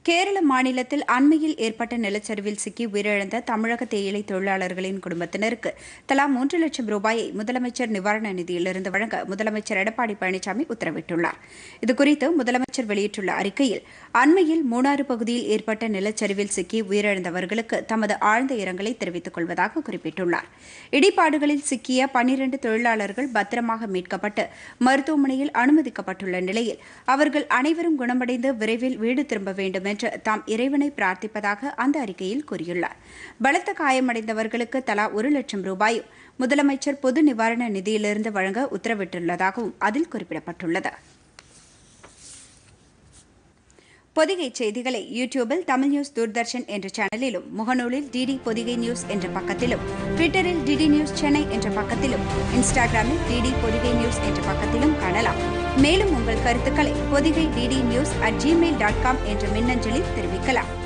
கேரள மாநிலத்தில் அண்மையில் ஏற்பட்ட நிலச்சரிவில் சிக்கி உயிரிழந்த தமிழக தேயிலை தொழிலாளர்களின் குடும்பத்தினருக்கு தலா மூன்று லட்சம் ரூபாயை முதலமைச்சர் நிவாரண நிதியிலிருந்து வழங்க முதலமைச்சர் எடப்பாடி பழனிசாமி உத்தரவிட்டுள்ளார் இதுகுறித்து முதலமைச்சர் வெளியிட்டுள்ள அறிக்கையில் அண்மையில் மூணாறு பகுதியில் ஏற்பட்ட நிலச்சரிவில் சிக்கி உயிரிழந்தவர்களுக்கு தமது ஆழ்ந்த இரங்கலை தெரிவித்துக் கொள்வதாக குறிப்பிட்டுள்ளார் இடிபாடுகளில் சிக்கிய பனிரண்டு தொழிலாளர்கள் பத்திரமாக மீட்கப்பட்டு மருத்துவமனையில் அனுமதிக்கப்பட்டுள்ள நிலையில் அவர்கள் அனைவரும் குணமடைந்து விரைவில் வீடு திரும்ப வேண்டும் என்று தாம் இறைவனை பிரார்த்திப்பதாக அந்த அறிக்கையில் கூறியுள்ளார் பலத்த காயமடைந்தவர்களுக்கு தலா ஒரு லட்சம் ரூபாயும் முதலமைச்சர் பொது நிவாரண நிதியிலிருந்து வழங்க உத்தரவிட்டுள்ளதாகவும் அதில் குறிப்பிடப்பட்டுள்ளது பொதிகை செய்திகளை யூடியூபில் தமிழ் நியூஸ் தூர்தர்ஷன் என்ற சேனலிலும் முகநூலில் டிடி பொதிகை நியூஸ் என்ற பக்கத்திலும் ட்விட்டரில் டிடி நியூஸ் சென்னை என்ற பக்கத்திலும் இன்ஸ்டாகிராமில் டிடி பொதிகை நியூஸ் என்ற பக்கத்திலும் காணலாம் மேலும் உங்கள் கருத்துக்களை Podhigai DD news at Gmail dot com என்ற மின்னஞ்சலில் தெரிவிக்கலாம்